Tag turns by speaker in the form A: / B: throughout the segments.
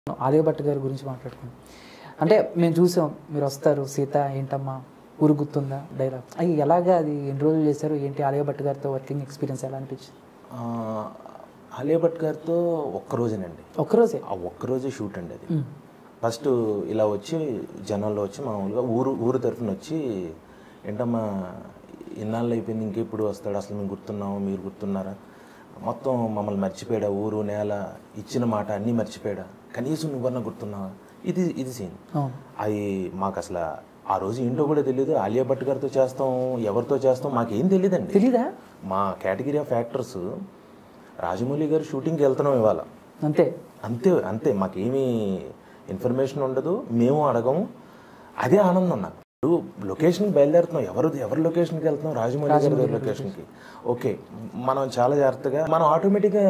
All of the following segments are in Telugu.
A: ఆలియా భట్ గారి గురించి మాట్లాడుకున్నాం అంటే మేము చూసాం మీరు వస్తారు సీత ఏంటమ్మా ఊరు గుర్తుందా డైలాగ్ అవి ఎలాగా అది ఎన్ని రోజులు చేశారు ఏంటి ఆలియా భట్ గారితో వర్కింగ్ ఎక్స్పీరియన్స్ ఎలా అనిపించింది
B: ఆ, ఆలియా భట్ గారితో ఒక్కరోజేనండి
A: ఒక్కరోజే
B: ఆ ఒక్కరోజే షూట్ అండి అది ఫస్ట్ ఇలా వచ్చి జనాల్లో వచ్చి మామూలుగా ఊరు ఊరు తరఫున వచ్చి ఏంటమ్మా ఇన్నాళ్ళు అయిపోయింది ఇంకెప్పుడు వస్తాడు అసలు మేము గుర్తున్నాము మీరు గుర్తున్నారా మొత్తం మమ్మల్ని మర్చిపోయాడా ఊరు నేల ఇచ్చిన మాట అన్నీ మర్చిపోయాడా కనీసం నువ్వన్నా గుర్తున్నావా ఇది ఇది సీన్
A: అవును
B: అవి మాకు అసలు ఆ రోజు ఏంటో కూడా తెలియదు ఆలియా భట్ గారితో చేస్తాం ఎవరితో చేస్తాం మాకేం తెలియదండి
A: తెలీదా
B: మా కేటగిరీ ఆఫ్ యాక్టర్స్ రాజమౌళి గారు షూటింగ్కి వెళ్తున్నాం ఇవాళ
A: అంతే
B: అంతే అంతే మాకేమీ ఇన్ఫర్మేషన్ ఉండదు మేము అడగము అదే ఆనందం నాకు ఇప్పుడు లొకేషన్కి బయలుదేరుతున్నాం ఎవరు ఎవరి లొకేషన్కి వెళ్తున్నాం రాజమౌళి గారి గారి లొకేషన్కి ఓకే మనం చాలా జాగ్రత్తగా మనం ఆటోమేటిక్గా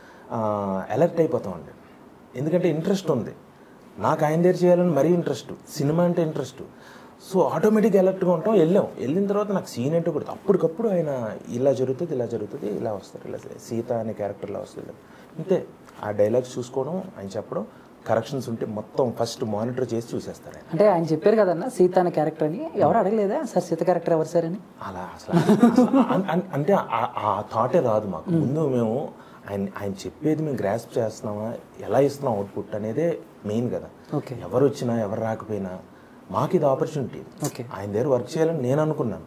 B: అలర్ట్ అయిపోతాం అండి ఎందుకంటే ఇంట్రెస్ట్ ఉంది నాకు ఆయన దగ్గర చేయాలని మరీ ఇంట్రెస్ట్ సినిమా అంటే ఇంట్రెస్ట్ సో ఆటోమేటిక్గా అలర్ట్గా ఉంటాం వెళ్ళాం వెళ్ళిన తర్వాత నాకు సీన్ ఏంటో కూడా అప్పటికప్పుడు ఆయన ఇలా జరుగుతుంది ఇలా జరుగుతుంది ఇలా వస్తారు ఇలా సీత అనే క్యారెక్టర్ ఇలా వస్తుంది అంతే ఆ డైలాగ్స్ చూసుకోవడం ఆయన చెప్పడం కరెక్షన్స్ ఉంటే మొత్తం ఫస్ట్ మానిటర్ చేసి చూసేస్తారు ఆయన
A: అంటే ఆయన చెప్పారు కదన్న సీత అనే క్యారెక్టర్ అని ఎవరు అడగలేదా సార్ సీత క్యారెక్టర్ ఎవరు సార్ అని
B: అలా అసలు అసలు అన్- అన్- అంటే ఆ- ఆ థాటే రాదు మాకు ముందు మేము ఆయన ఆయన చెప్పేది మేము గ్రాస్ప్ చేస్తున్నామా ఎలా ఇస్తున్నాం అవుట్పుట్ అనేదే మెయిన్ కదా
A: ఓకే
B: ఎవరు వచ్చినా ఎవరు రాకపోయినా మాకు ఇది ఆపర్చునిటీ
A: ఓకే
B: ఆయన దగ్గర వర్క్ చేయాలని నేను అనుకున్నాను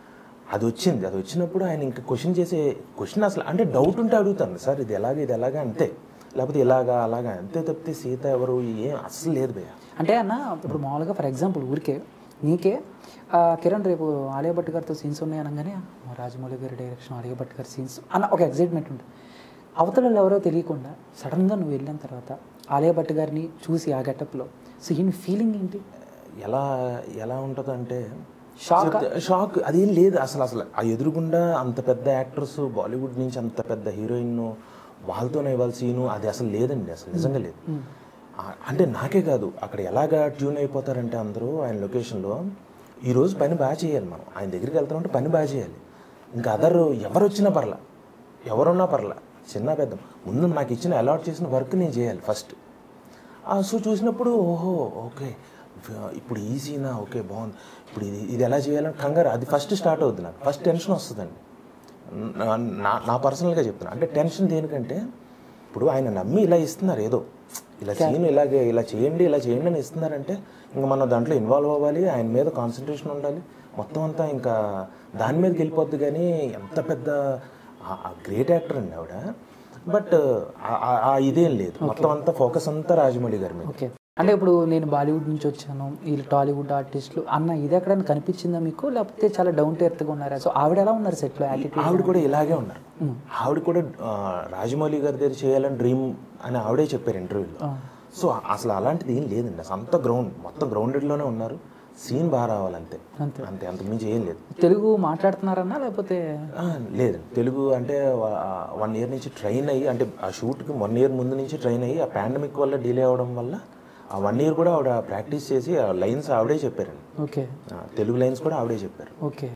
B: అది వచ్చింది అది వచ్చినప్పుడు ఆయన ఇంకా క్వశ్చన్ చేసే క్వశ్చన్ అసలు అంటే డౌట్ ఉంటే అడుగుతాను సార్ ఇది ఎలాగ ఇది ఎలాగా అంతే లేకపోతే ఇలాగా అలాగా అంతే తప్పితే సీత ఎవరు ఏం అస్సలు లేదు భయ్య
A: అంటే అన్న ఇప్పుడు మామూలుగా ఫర్ ఎగ్జాంపుల్ ఊరికే నీకే ఆ, కిరణ్ రేపు ఆలియా భట్ గారితో సీన్స్ ఉన్నాయి అనగానే "ఓ, రాజమౌళి గారి డైరెక్షన్ ఆలియా భట్ గారి సీన్స్ అన్న ఒక ఎగ్జైట్మెంట్ ఉంటుంది అవతల ఎవరో తెలియకుండా సడన్గా నువ్వు వెళ్ళిన తర్వాత ఆలియా భట్ గారిని చూసి ఆ గెటప్లో సో ఈ ఫీలింగ్ ఏంటి
B: ఎలా ఎలా ఉంటుందంటే
A: షాక్
B: షాక్ అదేం లేదు అసలు అసలు ఆ ఎదురుగుండా అంత పెద్ద యాక్టర్స్ బాలీవుడ్ నుంచి అంత పెద్ద హీరోయిన్ వాళ్ళతోనే ఇవ్వాలి సీను అది అసలు లేదండి అసలు నిజంగా లేదు ఆ- అంటే నాకే కాదు అక్కడ ఎలాగా ట్యూన్ అయిపోతారంటే అందరూ ఆయన లొకేషన్లో ఈరోజు పని బాగా చేయాలి మనం ఆయన దగ్గరికి వెళ్తామంటే పని బాగా చేయాలి ఇంకా అదర్ ఎవరు వచ్చినా పర్లా ఎవరున్నా పర్లా చిన్న పెద్ద ముందు నాకు ఇచ్చిన అలాట్ చేసిన వర్క్ నేను చేయాలి ఫస్ట్ ఆ సో చూసినప్పుడు ఓహో ఓకే ఫ- ఇప్పుడు ఈ సీనా ఓకే బాగుంది ఇప్పుడు ఇది ఇది ఎలా చేయాలని కంగారు అది ఫస్ట్ స్టార్ట్ అవుతుంది నాకు ఫస్ట్ టెన్షన్ వస్తుందండి నా- నా నా పర్సనల్గా చెప్తున్నా అంటే టెన్షన్ దేనికంటే ఇప్పుడు ఆయన నమ్మి ఇలా ఇస్తున్నారు ఏదో ఇలా సీన్ ఇలాగే ఇలా చేయండి ఇలా చేయండి అని ఇస్తున్నారంటే ఇంకా మనం దాంట్లో ఇన్వాల్వ్ అవ్వాలి ఆయన మీద కాన్సన్ట్రేషన్ ఉండాలి మొత్తం అంతా ఇంకా దాని మీదకి వెళ్ళిపోద్ది కానీ ఎంత పెద్ద గ్రేట్ యాక్టర్ అండి ఆవిడ బట్ ఆ ఇదేం లేదు మొత్తం అంతా ఫోకస్ అంతా రాజమౌళి గారి మీద
A: ఓకే అంటే ఇప్పుడు నేను బాలీవుడ్ నుంచి వచ్చాను వీళ్ళు టాలీవుడ్ ఆర్టిస్టులు అన్న ఇది ఎక్కడైనా కనిపించిందా మీకు లేకపోతే చాలా డౌన్ టు ఎర్త్గా ఉన్నారా సో ఆవిడ ఎలా ఉన్నారు సెట్లో యాటిట్యూడ్
B: ఆవిడ కూడా ఇలాగే ఉన్నారు ఆవిడ కూడా ఆ, రాజమౌళి గారి దగ్గర చేయాలని డ్రీమ్ అని ఆవిడే చెప్పారు ఇంటర్వ్యూలో సో అసలు అలాంటిది ఏం లేదండి అసలు అంత గ్రౌండ్ మొత్తం గ్రౌండెడ్లోనే ఉన్నారు సీన్ బాగా రావాలంతే
A: అంతే.
B: అంతే అంతకుమించి ఏం లేదు
A: తెలుగు మాట్లాడుతున్నారన్నా లేకపోతే
B: ఆ, లేదండి తెలుగు అంటే వన్ ఇయర్ నుంచి ట్రైన్ అయ్యి అంటే ఆ షూట్కి వన్ ఇయర్ ముందు నుంచి ట్రైన్ అయ్యి ఆ పాండమిక్ వల్ల డిలే అవడం వల్ల ఆ వన్ ఇయర్ కూడా ఆవిడ ప్రాక్టీస్ చేసి ఆ లైన్స్ ఆవిడే చెప్పారండి
A: ఓకే
B: ఆ, తెలుగు లైన్స్ కూడా ఆవిడే చెప్పారు
A: ఓకే